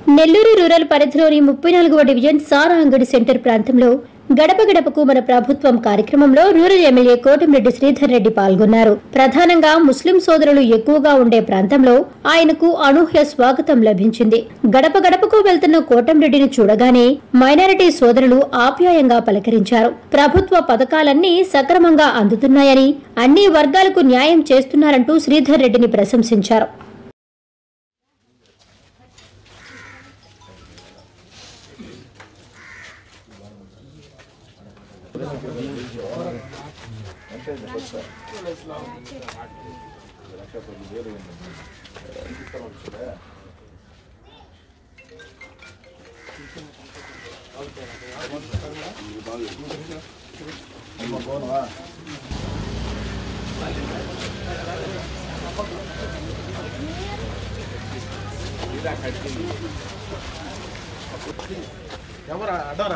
Nellore rural పరిధిలోని ముప్పై నాలుగవ డివిజన్ సారా అంగడి సెంటర్ ప్రాంతంలో గడప గడపకు మన ప్రభుత్వం కార్యక్రమంలో రూరల్ ఎమ్మెల్యే కోటమిరెడ్డి శ్రీధర్ రెడ్డి పాల్గొన్నారు ప్రధానంగా ముస్లిం సోదరులు ఎక్కువగా ఉండే ప్రాంతంలో ఆయనకు అనూహ్య స్వాగతం లభించింది గడప గడపకు వెళ్తున్న కోటంరెడ్డిని చూడగానే మైనారిటీ సోదరులు ఆప్యాయంగా పలకరించారు ప్రభుత్వ పథకాలన్నీ సక్రమంగా అందుతున్నాయని అన్ని వర్గాలకు న్యాయం చేస్తున్నారంటూ శ్రీధర్ రెడ్డిని ప్రశంసించారు ఎవరు అడ్డవరా